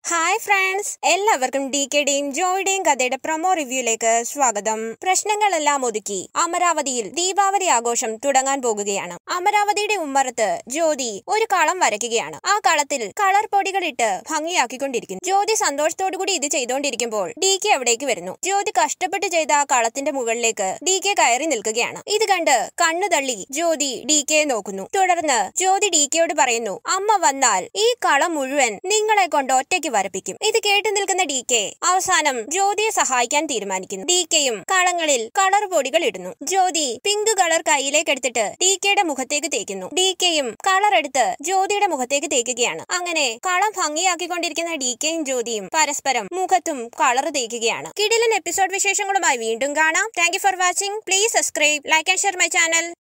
hi friends എല്ലാവർക്കും D കെയുടെയും ജോയുടെയും കഥയുടെ പ്രൊമോ റിവ്യൂയിലേക്ക് സ്വാഗതം പ്രശ്നങ്ങളെല്ലാം ഒതുക്കി അമരാവതിയിൽ ദീപാവലി ആഘോഷം തുടങ്ങാൻ പോകുകയാണ് അമരാവതിയുടെ ഉമ്മറത്ത് ജ്യോതി ഒരു കളം വരയ്ക്കുകയാണ് ആ കളത്തിൽ കളർ പൊടികളിട്ട് ഭംഗിയാക്കിക്കൊണ്ടിരിക്കുന്നു ജ്യോതി സന്തോഷത്തോടു കൂടി ഇത് ചെയ്തുകൊണ്ടിരിക്കുമ്പോൾ ഡി കെ അവിടേക്ക് വരുന്നു ജ്യോതി കഷ്ടപ്പെട്ട് ചെയ്ത ആ കളത്തിന്റെ മുകളിലേക്ക് ഡി കെ കയറി നിൽക്കുകയാണ് ഇത് കണ്ട് കണ്ണു തള്ളി ജ്യോതി ഡി കെയെ നോക്കുന്നു തുടർന്ന് ജ്യോതി ഡി കെയോട് പറയുന്നു അമ്മ വന്നാൽ ഈ കളം മുഴുവൻ നിങ്ങളെ കൊണ്ട് ഒറ്റയ്ക്ക് വരപ്പിക്കും ഇത് കേട്ടു നിൽക്കുന്ന ഡി കെ അവസാനം ജ്യോതിയെ സഹായിക്കാൻ തീരുമാനിക്കുന്നു ഡി കെയും കളങ്ങളിൽ കളർ പൊടികൾ ഇടുന്നു ജ്യോതി പിങ്ക് കളർ കയ്യിലേക്ക് എടുത്തിട്ട് ഡി കെയുടെ മുഖത്തേക്ക് തേക്കുന്നു ഡി കെയും കളർ എടുത്ത് ജ്യോതിയുടെ മുഖത്തേക്ക് തേക്കുകയാണ് അങ്ങനെ കളം ഭംഗിയാക്കിക്കൊണ്ടിരിക്കുന്ന ഡി കെയും ജ്യോതിയും പരസ്പരം മുഖത്തും കളർ തേക്കുകയാണ് കിടിലൻ എപ്പിസോഡ് വിശേഷങ്ങളുമായി വീണ്ടും കാണാം thank for watching please subscribe like and share my channel